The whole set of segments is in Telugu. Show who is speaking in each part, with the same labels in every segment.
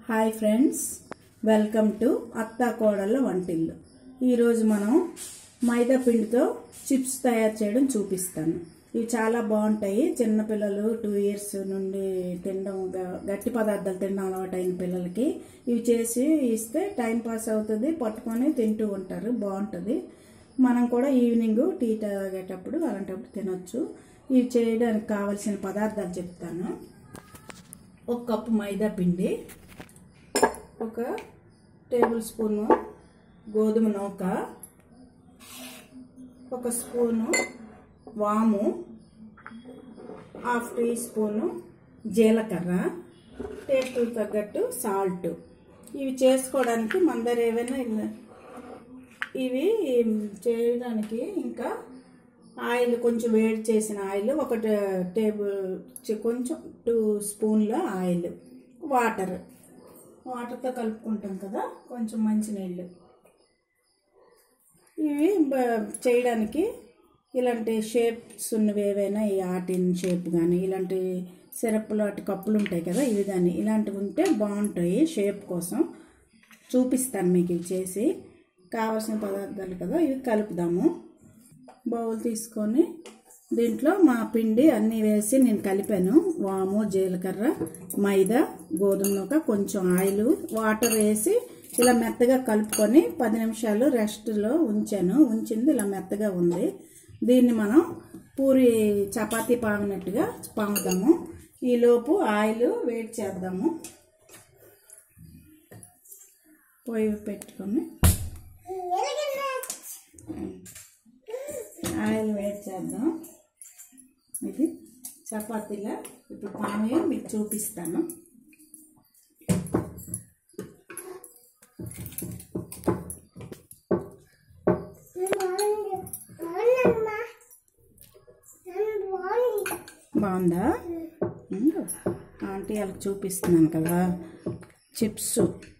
Speaker 1: హాయ్ ఫ్రెండ్స్ వెల్కమ్ టు అత్తా కోడళ్ళ వంటిల్లు ఈరోజు మనం మైదా పిండితో చిప్స్ తయారు చేయడం చూపిస్తాను ఇవి చాలా బాగుంటాయి చిన్నపిల్లలు టూ ఇయర్స్ నుండి తినడం గ- గట్టి పదార్థాలు తినడం అలవాటైన పిల్లలకి ఇవి చేసి ఇస్తే టైం పాస్ అవుతుంది పట్టుకొని తింటూ ఉంటారు బాగుంటుంది మనం కూడా ఈవినింగ్ టీ తాగేటప్పుడు అలాంటప్పుడు తినొచ్చు ఇవి చేయడానికి కావలసిన పదార్థాలు చెప్తాను ఒక కప్పు మైదా పిండి ఒక టేబుల్ స్పూను గోధుమ నూక ఒక స్పూను వాము హాఫ్ టీ స్పూను జీలకర్ర టేస్ట్ తగ్గట్టు సాల్ట్ ఇవి చేసుకోవడానికి మన దగ్గర ఏవైనా ఇల్ల- ఇవి చేయడానికి ఇంకా ఆయిల్ కొంచెం వేడి చేసిన ఆయిల్ ఒక టే- టేబుల్ చి- కొంచెం టూ స్పూన్ల ఆయిల్ వాటర్ వాటర్తో కలుపుకుంటాం కదా కొంచెం మంచినీళ్ళు ఇవి బ- చేయడానికి ఇలాంటి షేప్స్ ఉన్నవి ఏవైనా ఈ ఆటిన్ షేప్ కానీ ఇలాంటి సిరప్లు అటు కప్పులు ఉంటాయి కదా ఇవి కానీ ఇలాంటివి ఉంటే బాగుంటాయి షేప్ కోసం చూపిస్తాను మీకు ఇవి చేసి కావాల్సిన పదార్థాలు కదా ఇవి కలుపుదాము బౌల్ తీసుకొని దీంట్లో మా పిండి అన్నీ వేసి నేను కలిపాను వాము జీలకర్ర మైదా గోధుమ నూక కొంచెం ఆయిల్ వాటర్ వేసి ఇలా మెత్తగా కలుపుకొని పది నిమిషాలు రెస్ట్లో ఉంచాను ఉంచింది ఇలా మెత్తగా ఉంది దీన్ని మనం పూరి చపాతీ పామినట్టుగా పాముదాము ఈలోపు ఆయిల్ వేడి చేద్దాము పొయ్యి పెట్టుకొని ఆయిల్ వేడి చేద్దాం ఇది చపాతీలా ఇప్పుడు పానీ మీకు చూపిస్తాను బాగుందా ఉండు. ఆంటీ వాళ్ళకి చూపిస్తున్నాను కదా చిప్స్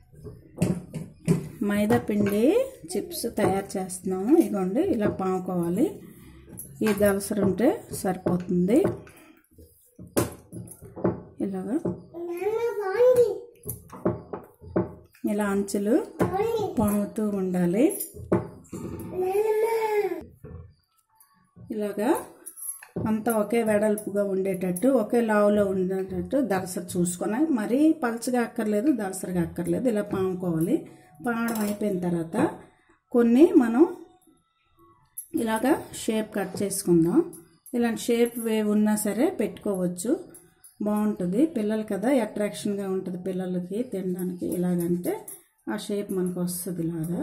Speaker 1: మైదా పిండి చిప్స్ తయారు చేస్తున్నాము ఇదిగోండి ఇలా పాముకోవాలి ఈ దలసరు ఉంటే సరిపోతుంది ఇలాగా ఇలా అంచులు పాముతూ ఉండాలి ఇలాగా అంతా ఒకే వెడల్పుగా ఉండేటట్టు ఒకే లావులో ఉండేటట్టు దలసరి చూసుకొని మరీ పలచగా అక్కర్లేదు దలసరిగా అక్కర్లేదు ఇలా పాముకోవాలి పామడం అయిపోయిన తర్వాత కొన్ని మనం ఇలాగా షేప్ కట్ చేసుకుందాం ఇలాంటి షేప్ వేవ్ ఉన్నా సరే పెట్టుకోవచ్చు బాగుంటుంది పిల్లలు కదా అట్రాక్షన్గా ఉంటుంది పిల్లలకి తినడానికి ఇలాగంటే ఆ షేప్ మనకు వస్తుంది ఇలాగా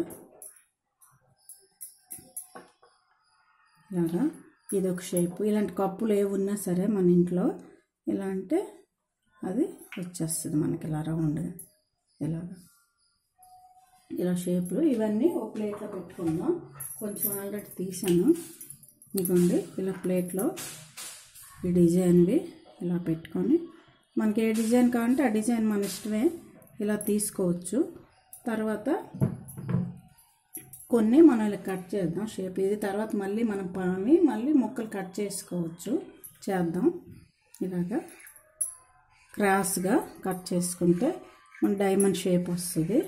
Speaker 1: ఇలాగా ఇది ఒక షేప్ ఇలాంటి కప్పులు ఏ ఉన్నా సరే మన ఇంట్లో ఇలా అంటే అది వచ్చేస్తుంది మనకి ఇలా రౌండ్ ఇలాగా ఇలా షేప్లు ఇవన్నీ ఒక ప్లేట్లో పెట్టుకుందాం కొంచెం ఆల్రెడీ తీసాను ఇదిగోండి ఇలా ప్లేట్లో ఈ డిజైన్వి ఇలా పెట్టుకొని మనకి ఏ డిజైన్ కావాలంటే ఆ డిజైన్ మన ఇష్టమే ఇలా తీసుకోవచ్చు తర్వాత కొన్ని మనం ఇలా కట్ చేద్దాం షేప్ ఇది తర్వాత మళ్ళీ మనం పామి మళ్ళీ ముక్కలు కట్ చేసుకోవచ్చు చేద్దాం ఇలాగా క్రాస్గా కట్ చేసుకుంటే మన డైమండ్ షేప్ వస్తుంది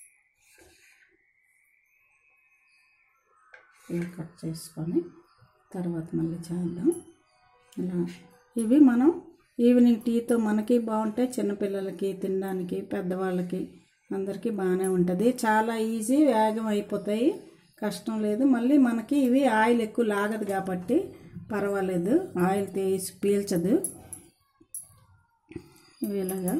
Speaker 1: ఇలా కట్ చేసుకొని తర్వాత మళ్ళీ చేద్దాం ఇలా ఇవి మనం ఈవినింగ్ టీతో మనకి బాగుంటాయి చిన్నపిల్లలకి తినడానికి పెద్దవాళ్ళకి అందరికీ బాగానే ఉంటుంది చాలా ఈజీ వేగం అయిపోతాయి కష్టం లేదు మళ్ళీ మనకి ఇవి ఆయిల్ ఎక్కువ లాగదు కాబట్టి పర్వాలేదు ఆయిల్ తీసి పీల్చదు ఇవి ఇలాగా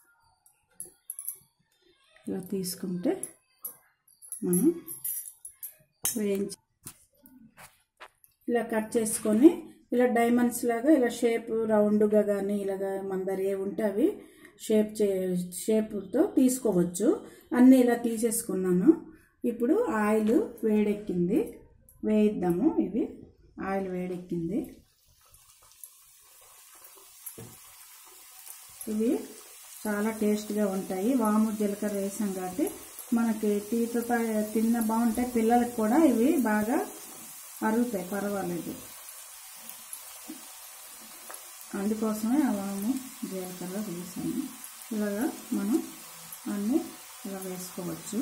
Speaker 1: ఇలా తీసుకుంటే మనం వేయించి ఇలా కట్ చేసుకొని ఇలా డైమండ్స్ లాగా ఇలా షేప్ రౌండ్గా కానీ ఇలాగా మన దగ్గర ఏ ఉంటే అవి షేప్ చే షేప్తో తీసుకోవచ్చు అన్నీ ఇలా తీసేసుకున్నాను ఇప్పుడు ఆయిల్ వేడెక్కింది వేయిద్దాము ఇవి ఆయిల్ వేడెక్కింది ఇవి చాలా టేస్ట్గా ఉంటాయి వాము జీలకర్ర వేసాం కాబట్టి మనకి టీతో తా- తిన్న బాగుంటాయి పిల్లలకు కూడా ఇవి బాగా అరుగుతాయి పర్వాలేదు అందుకోసమే ఆ వాము జీలకర్ర వేసాను ఇలాగా మనం అన్ని చేసుకోవచ్చు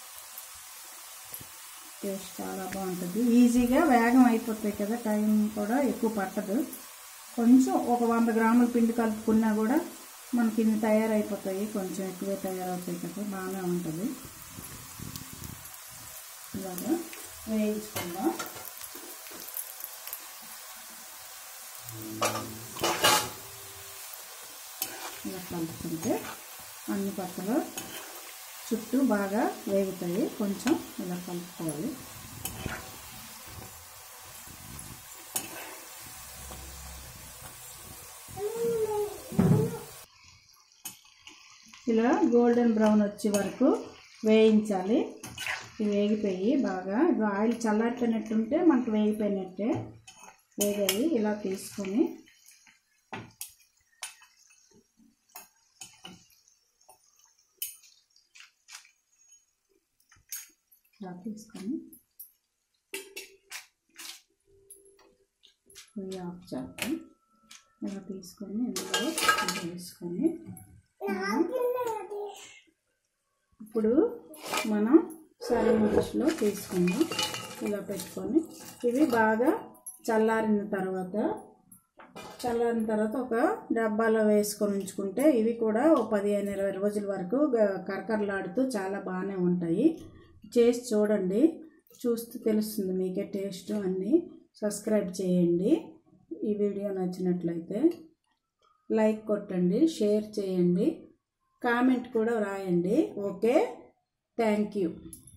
Speaker 1: టేస్ట్ చాలా బాగుంటుంది ఈజీగా వేగం అయిపోతాయి కదా టైం కూడా ఎక్కువ పట్టదు కొంచెం ఒక వంద గ్రాముల పిండి కలుపుకున్నా కూడా మనకి ఇన్ని తయారైపోతాయి కొంచెం ఎక్కువే తయారవుతాయి కదా బాగానే ఉంటుంది ఇలాగా వేయించుకుందాం ఇలా కలుపుకుంటే అన్ని పక్కలు చుట్టూ బాగా వేగుతాయి కొంచెం ఇలా కలుపుకోవాలి ఇలా గోల్డెన్ బ్రౌన్ వచ్చే వరకు వేయించాలి ఇవి వేగిపోయి బాగా ఇప్పుడు ఆయిల్ చల్లారిపోయినట్టుంటే మనకు వేగిపోయినట్టే వేగాయి ఇలా తీసుకొని ఇలా తీసుకొని పొయ్యి ఆఫ్ చేస్తాం ఇలా తీసుకొని ఇందులో ఇది వేసుకొని ఇప్పుడు మనం సరైన డిష్లో తీసుకుందాం ఇలా పెట్టుకొని ఇవి బాగా చల్లారిన తర్వాత చల్లారిన తర్వాత ఒక డబ్బాలో వేసుకొని ఉంచుకుంటే ఇవి కూడా ఒక పదిహేను ఇరవై రోజుల వరకు గ- కరకరలాడుతూ చాలా బాగానే ఉంటాయి చేసి చూడండి చూస్తే తెలుస్తుంది మీకే టేస్ట్ అన్నీ సబ్స్క్రైబ్ చేయండి ఈ వీడియో నచ్చినట్లయితే లైక్ కొట్టండి షేర్ చేయండి కామెంట్ కూడా రాయండి ఓకే థ్యాంక్ యూ